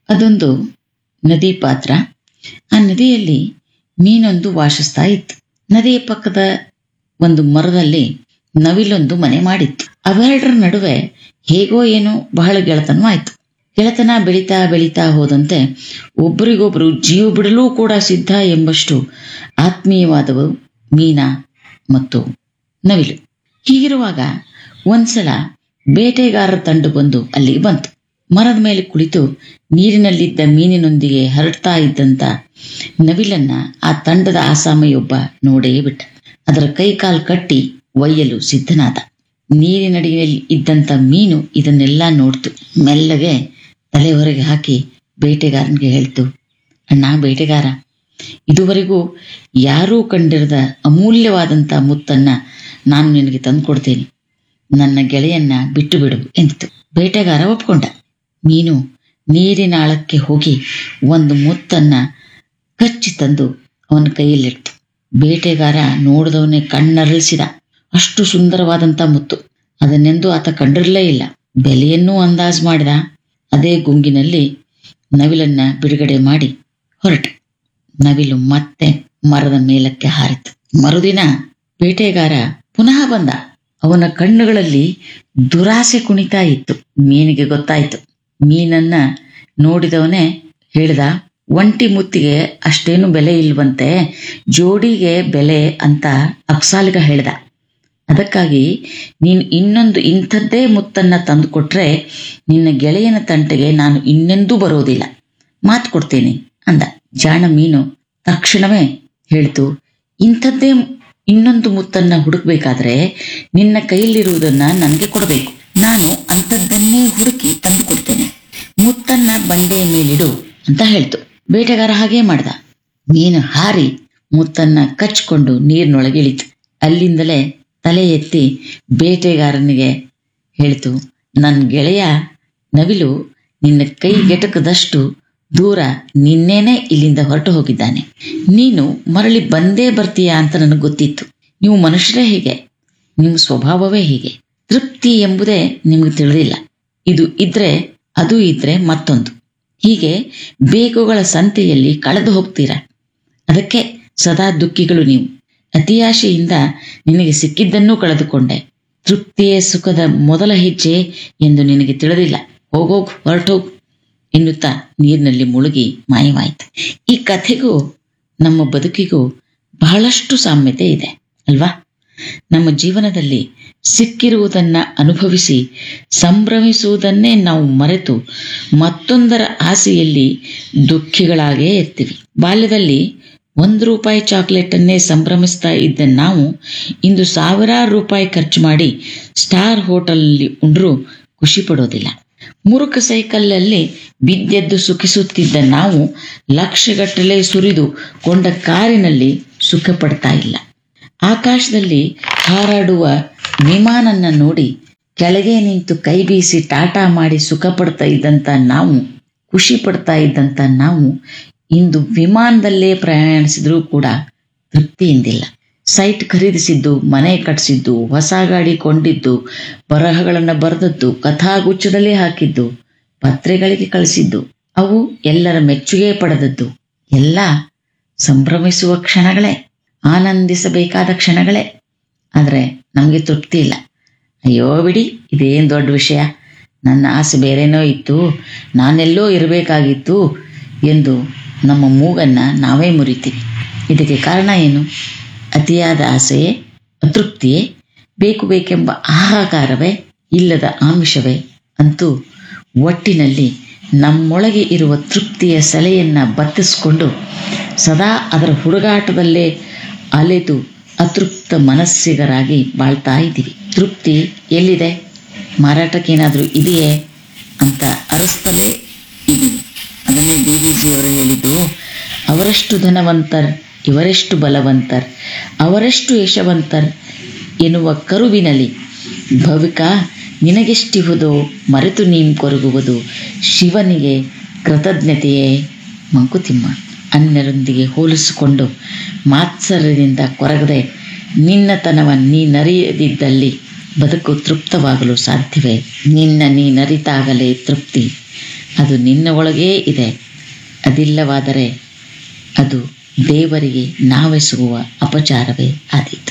ಅದೊಂದು ನದಿ ಪಾತ್ರ ಆ ನದಿಯಲ್ಲಿ ಮೀನೊಂದು ವಾಸಿಸ್ತಾ ಇತ್ತು ನದಿಯ ಪಕ್ಕದ ಒಂದು ಮರದಲ್ಲಿ ನವಿಲೊಂದು ಮನೆ ಮಾಡಿತ್ತು ಅವೆರಡರ ನಡುವೆ ಹೇಗೋ ಏನೋ ಬಹಳ ಗೆಳೆತನವಾಯ್ತು ಗೆಳೆತನ ಬೆಳೀತಾ ಬೆಳೀತಾ ಹೋದಂತೆ ಒಬ್ಬರಿಗೊಬ್ಬರು ಜೀವ ಬಿಡಲೂ ಕೂಡ ಸಿದ್ಧ ಎಂಬಷ್ಟು ಆತ್ಮೀಯವಾದವು ಮೀನ ಮತ್ತು ನವಿಲು ಹೀಗಿರುವಾಗ ಒಂದ್ಸಲ ಬೇಟೆಗಾರರ ತಂಡ ಬಂದು ಅಲ್ಲಿಗೆ ಬಂತು ಮರದ ಮೇಲೆ ಕುಳಿತು ನೀರಿನಲ್ಲಿದ್ದ ಮೀನಿನೊಂದಿಗೆ ಹರಡ್ತಾ ಇದ್ದಂತ ನವಿಲನ್ನ ಆ ತಂಡದ ಆಸಾಮಿಯೊಬ್ಬ ನೋಡೇ ಬಿಟ್ಟ ಅದರ ಕೈ ಕಾಲು ಕಟ್ಟಿ ಒಯ್ಯಲು ಸಿದ್ಧನಾದ ನೀರಿನಡಿಯಲ್ಲಿ ಇದ್ದಂತ ಮೀನು ಇದನ್ನೆಲ್ಲ ನೋಡ್ತು ಮೆಲ್ಲಗೆ ತಲೆ ಹೊರಗೆ ಹಾಕಿ ಬೇಟೆಗಾರನಿಗೆ ಹೇಳ್ತು ಅಣ್ಣ ಬೇಟೆಗಾರ ಇದುವರೆಗೂ ಯಾರೂ ಕಂಡಿರದ ಅಮೂಲ್ಯವಾದಂತ ಮುತ್ತನ್ನ ನಾನು ನಿನಗೆ ತಂದುಕೊಡ್ತೇನೆ ನನ್ನ ಗೆಳೆಯನ್ನ ಬಿಟ್ಟು ಬಿಡು ಎಂದಿತು ಬೇಟೆಗಾರ ಒಪ್ಕೊಂಡ ನೀನು ನೀರಿನ ಆಳಕ್ಕೆ ಹೋಗಿ ಒಂದು ಮುತ್ತನ್ನ ಕಚ್ಚಿ ತಂದು ಅವನ ಕೈಯಲ್ಲಿಡ್ತು ಬೇಟೆಗಾರ ನೋಡಿದವನೇ ಕಣ್ಣರಳಿಸಿದ ಅಷ್ಟು ಸುಂದರವಾದಂತ ಮುತ್ತು ಅದನ್ನೆಂದೂ ಆತ ಕಂಡಿರಲೇ ಇಲ್ಲ ಬೆಲೆಯನ್ನೂ ಅಂದಾಜು ಮಾಡಿದ ಅದೇ ಗುಂಗಿನಲ್ಲಿ ನವಿಲನ್ನ ಬಿಡುಗಡೆ ಮಾಡಿ ಹೊರಟ ನವಿಲು ಮತ್ತೆ ಮರದ ಮೇಲಕ್ಕೆ ಹಾರಿತು ಮರುದಿನ ಬೇಟೆಗಾರ ಪುನಃ ಬಂದ ಅವನ ಕಣ್ಣುಗಳಲ್ಲಿ ದುರಾಸೆ ಕುಣಿತಾ ಇತ್ತು ಮೀನಿಗೆ ಗೊತ್ತಾಯ್ತು ಮೀನನ್ನ ನೋಡಿದವನೇ ಹೇಳ್ದ ಒಂಟಿ ಮುತ್ತಿಗೆ ಅಷ್ಟೇನು ಬೆಲೆ ಇಲ್ವಂತೆ ಜೋಡಿಗೆ ಬೆಲೆ ಅಂತ ಅಕ್ಸಾಲಿಗ ಹೇಳ್ದ ಅದಕ್ಕಾಗಿ ನೀನು ಇನ್ನೊಂದು ಇಂಥದ್ದೇ ಮುತ್ತನ್ನ ತಂದು ಕೊಟ್ರೆ ನಿನ್ನ ಗೆಳೆಯನ ತಂಟೆಗೆ ನಾನು ಇನ್ನೆಂದೂ ಬರೋದಿಲ್ಲ ಮಾತು ಕೊಡ್ತೇನೆ ಅಂದ ಜಾಣ ಮೀನು ತಕ್ಷಣವೇ ಹೇಳ್ತು ಇಂಥದ್ದೇ ಇನ್ನೊಂದು ಮುತ್ತನ್ನ ಹುಡುಕ್ಬೇಕಾದ್ರೆ ನಿನ್ನ ಕೈಯಲ್ಲಿರುವುದನ್ನ ನನಗೆ ಕೊಡಬೇಕು ನಾನು ಅಂಥದ್ದನ್ನೇ ಹುಡುಕಿ ತಂದು ಕೊಡ್ತೇನೆ ಮುತ್ತನ್ನ ಬಂಡೆಯ ಮೇಲಿಡು ಅಂತ ಹೇಳ್ತು ಬೇಟೆಗಾರ ಹಾಗೇ ಮಾಡ್ದ ಮೀನು ಹಾರಿ ಮುತ್ತನ್ನ ಕಚ್ಕೊಂಡು ನೀರಿನೊಳಗೆ ಇಳಿತು ಅಲ್ಲಿಂದಲೇ ತಲೆ ಎತ್ತಿ ಬೇಟೆಗಾರನಿಗೆ ಹೇಳ್ತು ನನ್ನ ಗೆಳೆಯ ನವಿಲು ನಿನ್ನ ಕೈ ಗೆಟಕದಷ್ಟು ದೂರ ನಿನ್ನೇನೆ ಇಲ್ಲಿಂದ ಹೊರಟು ಹೋಗಿದ್ದಾನೆ ನೀನು ಮರಳಿ ಬಂದೇ ಬರ್ತೀಯಾ ಅಂತ ನನಗೆ ಗೊತ್ತಿತ್ತು ನೀವು ಮನುಷ್ಯರೇ ಹೀಗೆ ನಿಮ್ಮ ಸ್ವಭಾವವೇ ಹೀಗೆ ತೃಪ್ತಿ ಎಂಬುದೇ ನಿಮ್ಗೆ ತಿಳಿದಿಲ್ಲ ಇದು ಇದ್ರೆ ಅದು ಇದ್ರೆ ಮತ್ತೊಂದು ಹೀಗೆ ಬೇಗುಗಳ ಸಂತೆಯಲ್ಲಿ ಕಳೆದು ಹೋಗ್ತೀರಾ ಅದಕ್ಕೆ ಸದಾ ದುಃಖಿಗಳು ನೀವು ಅತಿಯಾಶೆಯಿಂದ ನಿನಗೆ ಸಿಕ್ಕಿದ್ದನ್ನೂ ಕಳೆದುಕೊಂಡೆ ತೃಪ್ತಿಯೇ ಸುಖದ ಮೊದಲ ಹೆಜ್ಜೆ ಎಂದು ನಿನಗೆ ತಿಳಿದಿಲ್ಲ ಹೋಗೋಗ್ ಹೊರಟೋಗು ಎನ್ನುತ್ತಾ ನೀರಿನಲ್ಲಿ ಮುಳುಗಿ ಮಾಯವಾಯಿತು ಈ ಕಥೆಗೂ ನಮ್ಮ ಬದುಕಿಗೂ ಬಹಳಷ್ಟು ಸಾಮ್ಯತೆ ಇದೆ ಅಲ್ವಾ ನಮ್ಮ ಜೀವನದಲ್ಲಿ ಸಿಕ್ಕಿರುವುದನ್ನ ಅನುಭವಿಸಿ ಸಂಭ್ರಮಿಸುವುದನ್ನೇ ನಾವು ಮರೆತು ಮತ್ತೊಂದರ ಆಸೆಯಲ್ಲಿ ದುಃಖಿಗಳಾಗೇ ಇರ್ತೀವಿ ಬಾಲ್ಯದಲ್ಲಿ ಒಂದು ರೂಪಾಯಿ ಚಾಕ್ಲೇಟ್ ಅನ್ನೇ ಸಂಭ್ರಮಿಸ್ತಾ ಇದ್ದ ನಾವು ಇಂದು ಸಾವಿರಾರು ರೂಪಾಯಿ ಖರ್ಚು ಮಾಡಿ ಸ್ಟಾರ್ ಹೋಟೆಲ್ನಲ್ಲಿ ಉಂಡ್ರೂ ಖುಷಿ ಪಡೋದಿಲ್ಲ ಮುರುಕ ಸೈಕಲ್ಲಲ್ಲಿ ಬಿದ್ದೆದ್ದು ಸುಖಿಸುತ್ತಿದ್ದ ನಾವು ಲಕ್ಷಗಟ್ಟಲೆ ಸುರಿದು ಕೊಂಡ ಕಾರಿನಲ್ಲಿ ಸುಖ ಪಡ್ತಾ ಇಲ್ಲ ಆಕಾಶದಲ್ಲಿ ಹಾರಾಡುವ ವಿಮಾನನ್ನ ನೋಡಿ ಕೆಳಗೆ ನಿಂತು ಕೈ ಬೀಸಿ ಟಾಟಾ ಮಾಡಿ ಸುಖ ಪಡ್ತಾ ಇದ್ದಂತ ನಾವು ಖುಷಿ ಪಡ್ತಾ ಇದ್ದಂತ ನಾವು ಇಂದು ವಿಮಾನದಲ್ಲೇ ಪ್ರಯಾಣಿಸಿದ್ರೂ ಕೂಡ ತೃಪ್ತಿಯಿಂದಿಲ್ಲ ಸೈಟ್ ಖರೀದಿಸಿದ್ದು ಮನೆ ಕಟ್ಟಿಸಿದ್ದು ಹೊಸ ಗಾಡಿ ಕೊಂಡಿದ್ದು ಬರಹಗಳನ್ನು ಬರೆದದ್ದು ಕಥಾಗುಚ್ಛದಲ್ಲಿ ಹಾಕಿದ್ದು ಪತ್ರಿಕೆಗಳಿಗೆ ಕಳಿಸಿದ್ದು ಅವು ಎಲ್ಲರ ಮೆಚ್ಚುಗೆ ಪಡೆದದ್ದು ಎಲ್ಲ ಸಂಭ್ರಮಿಸುವ ಕ್ಷಣಗಳೇ ಆನಂದಿಸಬೇಕಾದ ಕ್ಷಣಗಳೇ ಆದರೆ ನಮಗೆ ತೃಪ್ತಿ ಇಲ್ಲ ಅಯ್ಯೋ ಬಿಡಿ ಇದೇನು ದೊಡ್ಡ ವಿಷಯ ನನ್ನ ಆಸೆ ಬೇರೆನೋ ಇತ್ತು ನಾನೆಲ್ಲೋ ಇರಬೇಕಾಗಿತ್ತು ಎಂದು ನಮ್ಮ ಮೂಗನ್ನ ನಾವೇ ಮುರಿತೀವಿ ಇದಕ್ಕೆ ಕಾರಣ ಏನು ಅತಿಯಾದ ಆಸೆಯೇ ಅತೃಪ್ತಿಯೇ ಬೇಕು ಬೇಕೆಂಬ ಹಾಹಾಕಾರವೇ ಇಲ್ಲದ ಆಮಿಷವೇ ಅಂತೂ ಒಟ್ಟಿನಲ್ಲಿ ನಮ್ಮೊಳಗೆ ಇರುವ ತೃಪ್ತಿಯ ಸೆಲೆಯನ್ನ ಬತ್ತಿಸ್ಕೊಂಡು ಸದಾ ಅದರ ಹುಡುಗಾಟದಲ್ಲೇ ಅಲೆದು ಅತೃಪ್ತ ಮನಸ್ಸಿಗರಾಗಿ ಬಾಳ್ತಾ ಇದ್ದೀವಿ ತೃಪ್ತಿ ಎಲ್ಲಿದೆ ಮಾರಾಟಕ್ಕೇನಾದರೂ ಇದೆಯೇ ಅಂತ ಅರಸ್ತಲೇ ಇದ್ದೀವಿ ಅದನ್ನೇ ಡಿ ವಿ ಜಿಯವರು ಹೇಳಿದ್ದು ಅವರಷ್ಟು ಧನವಂತರ್ ಇವರೆಷ್ಟು ಬಲವಂತರ್ ಅವರೆಷ್ಟು ಯಶವಂತರ್ ಎನ್ನುವ ಕರುವಿನಲ್ಲಿ ಭವಿಕ ನಿನಗೆಷ್ಟಿಹುದೋ ಮರೆತು ನೀಂ ಕೊರಗುವುದು ಶಿವನಿಗೆ ಕೃತಜ್ಞತೆಯೇ ಮಂಕುತಿಮ್ಮ ಅನ್ಯರೊಂದಿಗೆ ಹೋಲಿಸಿಕೊಂಡು ಮಾತ್ಸರ್ಯದಿಂದ ಕೊರಗದೆ ನಿನ್ನತನವ ನೀನರಿಯದಿದ್ದಲ್ಲಿ ಬದುಕು ತೃಪ್ತವಾಗಲು ಸಾಧ್ಯವೇ ನಿನ್ನ ನೀನರಿತಾಗಲೇ ತೃಪ್ತಿ ಅದು ನಿನ್ನ ಒಳಗೇ ಇದೆ ಅದಿಲ್ಲವಾದರೆ ಅದು ದೇವರಿಗೆ ನಾವೆಸಗುವ ಅಪಚಾರವೇ ಆದೀತು